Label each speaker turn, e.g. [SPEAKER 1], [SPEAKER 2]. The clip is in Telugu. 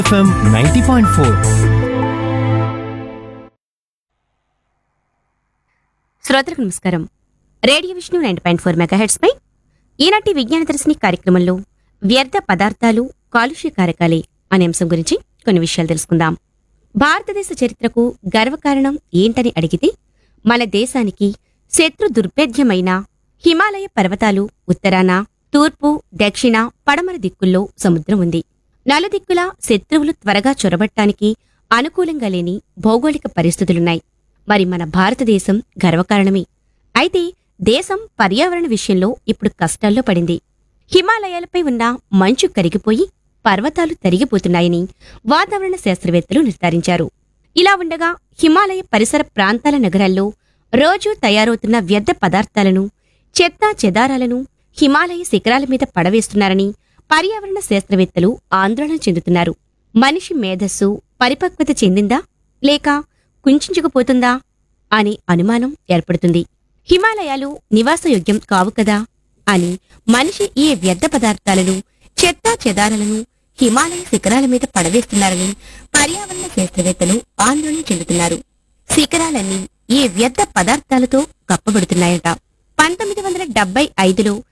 [SPEAKER 1] ఎఫ్ఎం నైంటీ పాయింట్ ఫోర్
[SPEAKER 2] శ్రోతలకు నమస్కారం radio Vishnu nine point four megahertz పై ఈనాటి విజ్ఞాన దర్శిని కార్యక్రమంలో వ్యర్థ పదార్థాలు కాలుష్య కారకాలే అనే అంశం గురించి కొన్ని విషయాలు తెలుసుకుందాం భారతదేశ చరిత్రకు గర్వకారణం ఏంటని అడిగితే మన దేశానికి శత్రు దుర్భేద్యమైన హిమాలయ పర్వతాలు ఉత్తరాన తూర్పు దక్షిణ పడమర దిక్కుల్లో సముద్రం ఉంది నలుదిక్కులా శత్రువులు త్వరగా చొరబట్టానికి అనుకూలంగా లేని భౌగోళిక పరిస్థితులున్నాయి మరి మన భారతదేశం గర్వకారణమే అయితే దేశం పర్యావరణ విషయంలో ఇప్పుడు కష్టాల్లో పడింది హిమాలయాలపై ఉన్న మంచు కరిగిపోయి పర్వతాలు తరిగిపోతున్నాయని వాతావరణ శాస్త్రవేత్తలు నిర్ధారించారు ఇలా ఉండగా హిమాలయ పరిసర ప్రాంతాల నగరాల్లో రోజూ తయారవుతున్న వ్యర్థ పదార్థాలను చెత్తా చెదారాలను హిమాలయ శిఖరాల మీద పడవేస్తున్నారని పర్యావరణ శాస్త్రవేత్తలు ఆందోళన చెందుతున్నారు మనిషి మేధస్సు పరిపక్వత చెందిందా లేక కుంచుకుపోతుందా అనే అనుమానం ఏర్పడుతుంది హిమాలయాలు నివాసయోగ్యం కావు కదా అని మనిషి ఈ వ్యర్థ పదార్థాలను చెత్తా చెదారాలను హిమాలయ శిఖరాల మీద పడవేస్తున్నారని పర్యావరణ శాస్త్రవేత్తలు ఆందోళన చెందుతున్నారు శిఖరాలన్నీ ఈ వ్యర్థ పదార్థాలతో కప్పబడుతున్నాయట పంతొమ్మిది వందల డెబ్బై ఐదులో